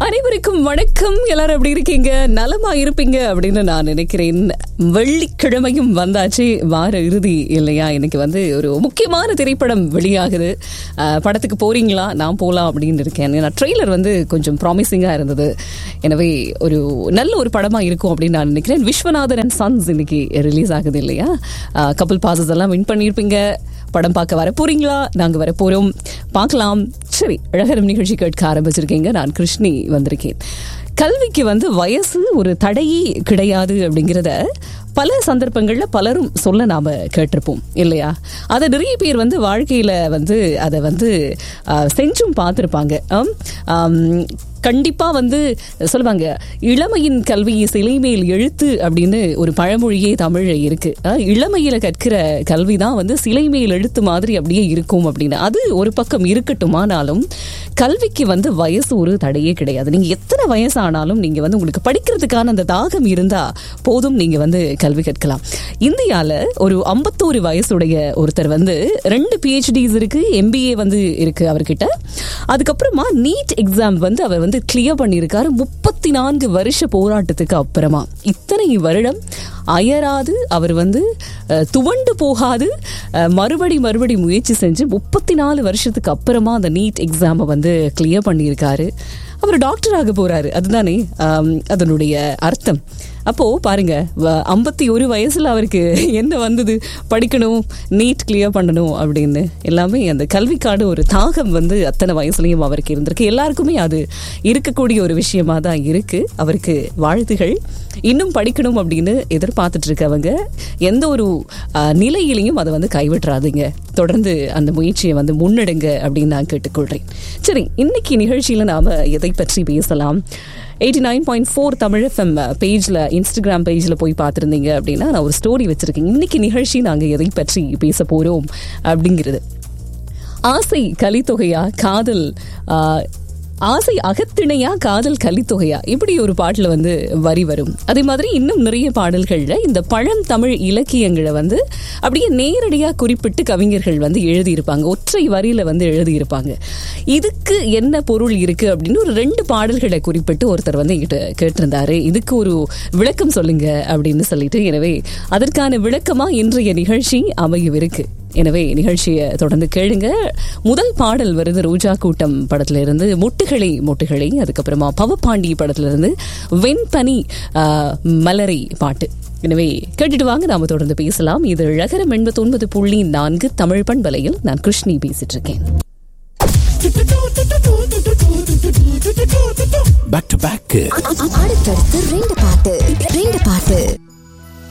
அனைவருக்கும் வணக்கம் எல்லாரும் எப்படி இருக்கீங்க நலமா இருப்பீங்க அப்படின்னு நான் நினைக்கிறேன் வெள்ளிக்கிழமையும் வந்தாச்சு வார இறுதி இல்லையா இன்னைக்கு வந்து ஒரு முக்கியமான திரைப்படம் வெளியாகுது அஹ், படத்துக்கு போறீங்களா நான் போலாம் அப்படின்னு இருக்கேன் ஏன்னா ட்ரெய்லர் வந்து கொஞ்சம் ப்ராமிசிங்கா இருந்தது எனவே ஒரு நல்ல ஒரு படமா இருக்கும் அப்படின்னு நான் நினைக்கிறேன் விஸ்வநாதன் அண்ட் சன்ஸ் இன்னைக்கு ரிலீஸ் ஆகுது இல்லையா கப்பல் பாசஸ் எல்லாம் வின் பண்ணியிருப்பீங்க படம் பார்க்க வர போறீங்களா நாங்க வர போறோம் பார்க்கலாம் சரி அழகரம் நிகழ்ச்சி கேட்க ஆரம்பிச்சிருக்கீங்க நான் கிருஷ்ணி வந்திருக்கேன் கல்விக்கு வந்து வயசு ஒரு தடையே கிடையாது அப்படிங்கிறத பல சந்தர்ப்பங்கள்ல பலரும் சொல்ல நாம கேட்டிருப்போம் இல்லையா அதை நிறைய பேர் வந்து வாழ்க்கையில வந்து அதை வந்து ஆஹ், செஞ்சும் பார்த்துருப்பாங்க ஆம். ஆம், கண்டிப்பா வந்து சொல்லுவாங்க இளமையின் கல்வி சிலை மேல் எழுத்து அப்படின்னு ஒரு பழமொழியே தமிழ்ல இருக்கு அஹ், இளமையில கற்கிற கல்வி தான் வந்து சிலை மேல் எழுத்து மாதிரி அப்படியே இருக்கும் அப்படின்னு அது ஒரு பக்கம் இருக்கட்டும் ஆனாலும் கல்விக்கு வந்து வயசு ஒரு தடையே கிடையாது நீங்க எத்தனை வயசானாலும் நீங்க வந்து உங்களுக்கு படிக்கிறதுக்கான அந்த தாகம் இருந்தா போதும் நீங்க வந்து கல்வி கற்கலாம் இந்தியால ஒரு ஐம்பத்தோரு வயசுடைய ஒருத்தர் வந்து ரெண்டு பிஹெச்டிஸ் இருக்கு எம்பிஏ வந்து இருக்கு அவர்கிட்ட அதுக்கப்புறமா நீட் எக்ஸாம் வந்து அவர் வந்து கிளியர் பண்ணியிருக்காரு முப்பத்தி நான்கு வருஷ போராட்டத்துக்கு அப்புறமா இத்தனை வருடம் அயராது அவர் வந்து அஹ், துவண்டு போகாது அஹ், மறுபடி மறுபடி முயற்சி செஞ்சு முப்பத்தி நாலு வருஷத்துக்கு அப்புறமா அந்த நீட் எக்ஸாமை வந்து கிளியர் பண்ணியிருக்காரு அவர் டாக்டர் ஆக போறாரு அதுதானே ஆம், அதனுடைய அர்த்தம் அப்போ பாருங்க ஐம்பத்தி ஒரு வயசுல அவருக்கு என்ன வந்தது படிக்கணும் நீட் கிளியர் பண்ணணும் அப்படின்னு எல்லாமே அந்த கல்விக்கான ஒரு தாகம் வந்து அத்தனை வயசுலயும் அவருக்கு இருந்திருக்கு எல்லாருக்குமே அது இருக்கக்கூடிய ஒரு விஷயமா தான் இருக்கு அவருக்கு வாழ்த்துகள் இன்னும் படிக்கணும் அப்படின்னு எதிர்பார்த்துட்டு இருக்கவங்க எந்த ஒரு ஆஹ், நிலையிலையும் அதை வந்து கைவிட்டுறாதீங்க தொடர்ந்து அந்த முயற்சியை வந்து முன்னெடுங்க அப்படின்னு நான் கேட்டுக்கொள்றேன் சரி இன்னைக்கு நிகழ்ச்சியில நாம எதை பற்றி பேசலாம் eighty nine point four Tamil FM பேஜில் இன்ஸ்டாகிராம் பேஜில் போய் பார்த்துருந்தீங்க அப்படின்னா நான் ஒரு ஸ்டோரி வச்சிருக்கேன் இன்னைக்கு நிகழ்ச்சி நாங்கள் எதை பற்றி பேச போகிறோம் அப்படிங்கிறது ஆசை கலித்தொகையா காதல் ஆ, ஆசை அகத்திணையா காதல் கலித்தொகையா இப்படி ஒரு பாட்டுல வந்து வரி வரும் அதே மாதிரி இன்னும் நிறைய பாடல்கள்ல இந்த பழந்தமிழ் இலக்கியங்களை வந்து அப்படியே நேரடியா குறிப்பிட்டு கவிஞர்கள் வந்து எழுதியிருப்பாங்க ஒற்றை வரியில வந்து எழுதியிருப்பாங்க இதுக்கு என்ன பொருள் இருக்கு அப்படின்னு ஒரு ரெண்டு பாடல்களை குறிப்பிட்டு ஒருத்தர் வந்து என்கிட்ட கேட்டிருந்தாரு இதுக்கு ஒரு விளக்கம் சொல்லுங்க அப்படின்னு சொல்லிட்டு எனவே அதற்கான விளக்கமா இன்றைய நிகழ்ச்சி அமையவிருக்கு எனவே நிகழ்ச்சியை தொடர்ந்து கேளுங்க முதல் பாடல் வருது ரோஜா கூட்டம் படத்துல இருந்து முட்டுகளை முட்டுகளை அதுக்கப்புறமா பவப்பாண்டி படத்துல இருந்து வெண்பனி ஆஹ், மலரை பாட்டு எனவே கேட்டுட்டு வாங்க நாம தொடர்ந்து பேசலாம் இது இழகரம் எண்பத்தி ஒன்பது புள்ளி நான்கு தமிழ் பண்பலையில் நான் கிருஷ்ணி பேசிட்டு இருக்கேன் பேக் டு பேக் அடுத்தடுத்து ரெண்டு பாட்டு ரெண்டு பாட்டு